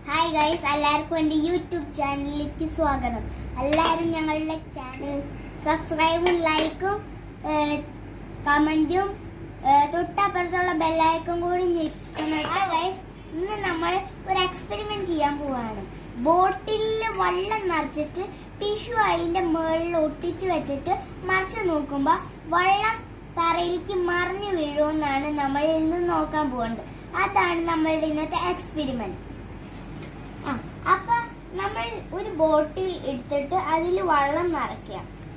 hi guys എല്ലാവർക്കും എൻ്റെ YouTube ചാനലിലേക്ക് സ്വാഗതം എല്ലാവരും ഞങ്ങളുടെ ചാനൽ സബ്സ്ക്രൈബും ലൈക്കും കമൻറ്റും തൊട്ടപ്പുറത്തുള്ള ബെല്ലൈക്കും കൂടി ഞെക്കണം ഗൈസ് ഇന്ന് നമ്മൾ ഒരു എക്സ്പെരിമെന്റ് ചെയ്യാൻ പോവാണ് ബോട്ടിൽ വെള്ളം നിറച്ചിട്ട് ടിഷ്യൂ അതിൻ്റെ മുകളിൽ ഒട്ടിച്ച് വെച്ചിട്ട് മറിച്ച് നോക്കുമ്പോൾ വെള്ളം തറയിലേക്ക് മറിഞ്ഞു വീഴുമെന്നാണ് നമ്മൾ ഇന്ന് നോക്കാൻ പോകുന്നത് അതാണ് നമ്മളുടെ ഇന്നത്തെ എക്സ്പെരിമെന്റ് ആ അപ്പൊ നമ്മൾ ഒരു ബോട്ടിൽ എടുത്തിട്ട് അതിൽ വെള്ളം നിറയ്ക്കുക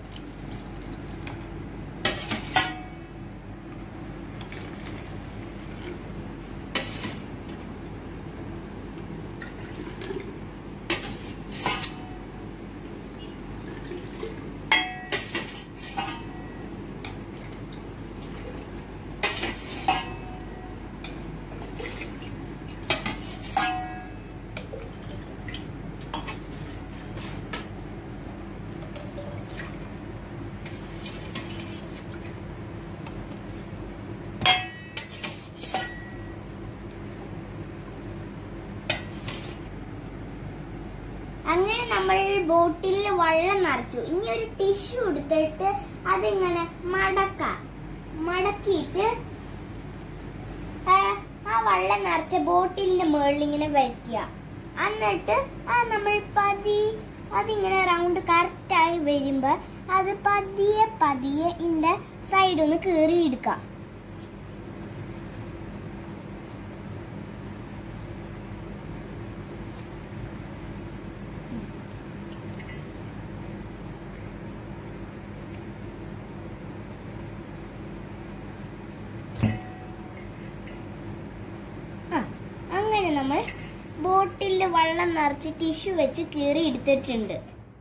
അങ്ങനെ നമ്മൾ ബോട്ടിൽ വെള്ളം നിറച്ചു ഇനി ഒരു ടിഷ്യൂ എടുത്തിട്ട് അതിങ്ങനെ മടക്കാം മടക്കിയിട്ട് ആ, ആ വെള്ളം നിറച്ച ബോട്ടിലിന്റെ മുകളിൽ ഇങ്ങനെ വെക്കുക എന്നിട്ട് ആ നമ്മൾ പതി അതിങ്ങനെ റൗണ്ട് കറക്റ്റായി വരുമ്പോ അത് പതിയെ പതിയെ ഇതിന്റെ സൈഡ് ഒന്ന് കീറിയെടുക്കാം ആ, അങ്ങനെ നമ്മൾ ബോട്ടിൽ വെള്ളം നിറച്ച് ടിഷ്യൂ വെച്ച് കീറി എടുത്തിട്ടുണ്ട്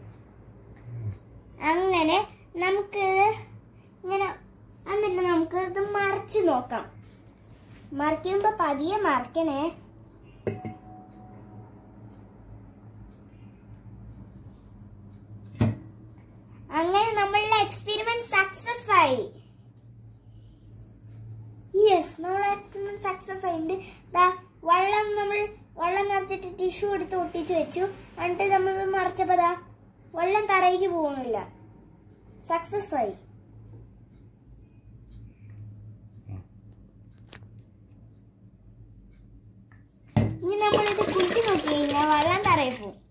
അങ്ങനെ നമുക്ക് ഇങ്ങനെ എന്നിട്ട് നമുക്ക് ഇത് മറിച്ച് നോക്കാം മറിക്കുമ്പോ പതിയെ മറിക്കണേ അങ്ങനെ നമ്മളുടെ എക്സ്പെരിമെന്റ് സക്സസ് ആയി യെസ് നമ്മളെ എക്സ്പെരിമെന്റ് സക്സസ് ആയിട്ടുണ്ട് ദാ വെള്ളം നമ്മൾ വെള്ളം നിറച്ചിട്ട് ടിഷ്യൂ എടുത്ത് ഒട്ടിച്ച് വെച്ചു എന്നിട്ട് നമ്മൾ മറിച്ചപ്പോ ദാ വെള്ളം തറയിലേക്ക് പോകുന്നില്ല സക്സസ് ആയി ഇനി നമ്മളിത് കുത്തി നോക്കി കഴിഞ്ഞാൽ വെള്ളം തറയിൽ പോകും